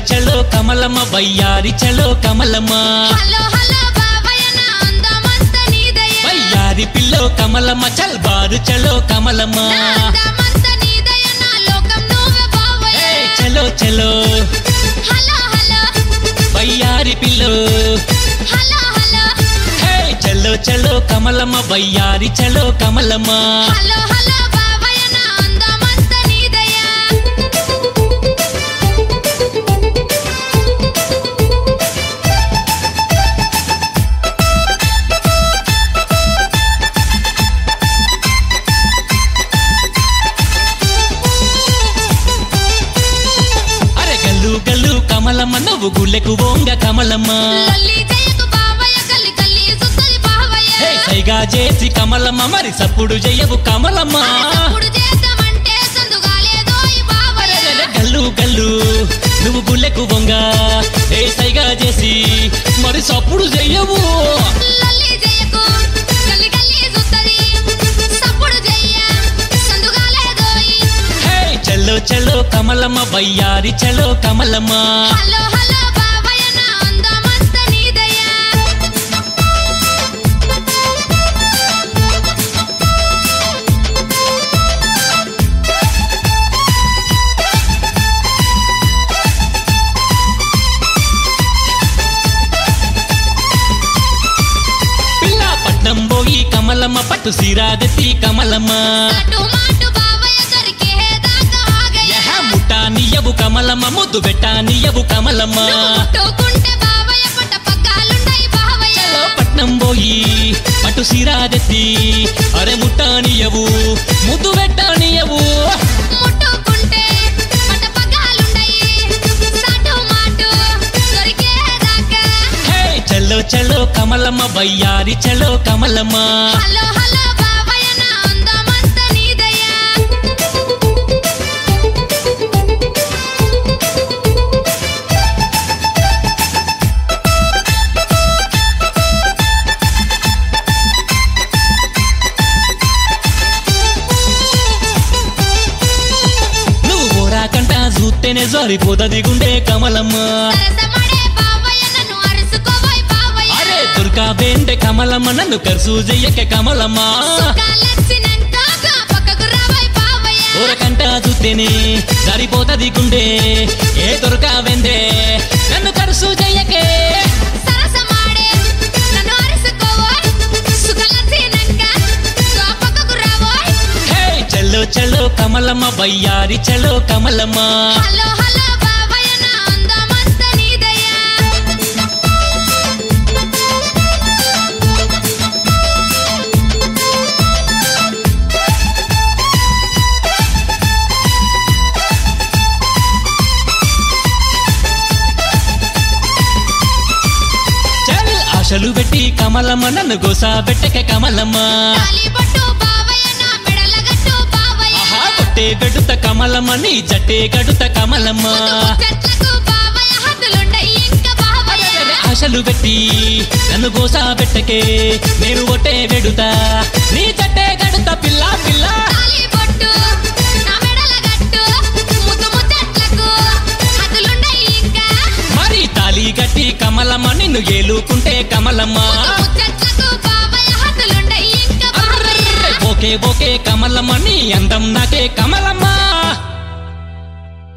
చలో కమలమ్మ వయ్యారి చలో కమలమ్మ హలో హలో బాబాయ్ నా అందమంత నీదయ్యా వయ్యారి పిల్లో కమలమ్మ చల్ బారు చలో కమలమ్మ నా అందమంత నీదయ్యా నా లోకం నువ్వే బాబాయ్ ఏయ్, చలో చలో హలో హలో వయ్యారి పిల్లో హలో హలో హే చలో చలో కమలమ్మ వయ్యారి చలో కమలమ్మ హలో హలో బాబాయ్ నా అందమంత నీదయ్యా అరే గల్లు గల్లు కమలమ్మ నువ్వు గుల్లెకు ఓంగ కమలమ్మ లల్లి జయకు బాబాయ్ గల్లి గల్లి సుత్తలి బాబాయ్ హే సైగా చేసి కమలమ్మ మరి సప్పుడు జయవు కమలమ్మ అప్పుడు చేద్దామంటే సందుగాలేదో ఈ బాబాయ్ అరెరెరె, గల్లు గల్లు నువ్వు గుల్లెకు బొంగ ఏ సైగా చేసి మరి సప్పుడు చెయ్యవు లల్లి జయకు గల్లి గల్లి సుత్తది సప్పుడు జయ్య సందుగాలేదో ఈ హే చలో చలో కమలమ్మ వయ్యారి చలో కమలమ్మ హలో హలో బాబాయ్ నా అందమంత నీదయ్యా పిల్ల పట్నం పోయి కమలమ్మ పట్టు సిరాదెత్తి కమలమ్మ అటు మాటు బాబాయ్ దొరికే దాకా ఆగయ్య యహ ముట్టా నీయవు కమలమ్మ ముద్దు పెట్టా నీయవు కమలమ్మ ముట్టుకుంటే బాబాయ్ పట్ట పగ్గాలుండయి బాబాయ్ చలో పట్నం పోయి పట్టు సిరాదెత్తి అరే ముట్టా నీయవు ముద్దు పెట్టా నీయవు ముట్టుకుంటే పట్ట పగ్గాలుండయి సాటు మాటు దొరికే దాకా హే చలో చలో కమలమ్మ వయ్యారి చలో కమలమ్మ హలో హలో బాబాయ్ నా అందమంత నీదయ్యా నువ్వు ఓరాకంట చూస్తేనే జారిపోతది గుండె కమలమ్మ సరసమడే బాబాయ్ నన్ను అరుసుకోబోయ్ బాబాయ్ అరే దుర్గా బేండే కమలమ్మ నన్ను కరుసు చెయ్యకే కమలమ్మ సుఖాలొచ్చినాక గా పక్కకు రాబోయ్ బాబాయ్ ఊరకంట చూస్తేనే జారిపోతది గుండె ఏ దొరకా వెందే నన్ను కరుసు చెయ్యకే సరసమాడే నన్ను అరుసుకోబోయ్ సుఖాలొచ్చినాక గా పక్కకు రాబోయ్ హే చలో చలో కమలమ్మ వయ్యారి చలో కమలమ్మ హలో హలో బాబాయ్ నా అందమంత నీదయ్యా చల్ ఆశలు పెట్టి కమలమ్మ నన్ను గోసా పెట్టకే కమలమ్మ తాలి బొట్టు బాబాయ్ నా మెడల గట్టు బాబాయ్ ఆహా కొట్టే గడుత కమలమ్మ నీ జట్టే గడుత కమలమ్మ చెట్లకు బాబాయ్ హద్దులుండయి ఇంకా బాబాయ్ ఆశలు పెట్టి నన్ను గోసా పెట్టకే నేను ఒట్టే వెడుతా నీ జట్టే గడుత పిల్ల పిల్ల తాలి బొట్టు నా మెడల గట్టు ముద్దు ముచ్చట్లకు హద్దులుండయి ఇంకా మరి తాలి గట్టి కమలమ్మ నిన్ను ఏలుకుంటే కమలమ్మ ముచ్చట్లకు బాబాయ్ హద్దులుండయి ఇంకా బాబాయ్ ఓకే ఓకే కమలమ్మ నీ అందం నాకే కమలమ్మ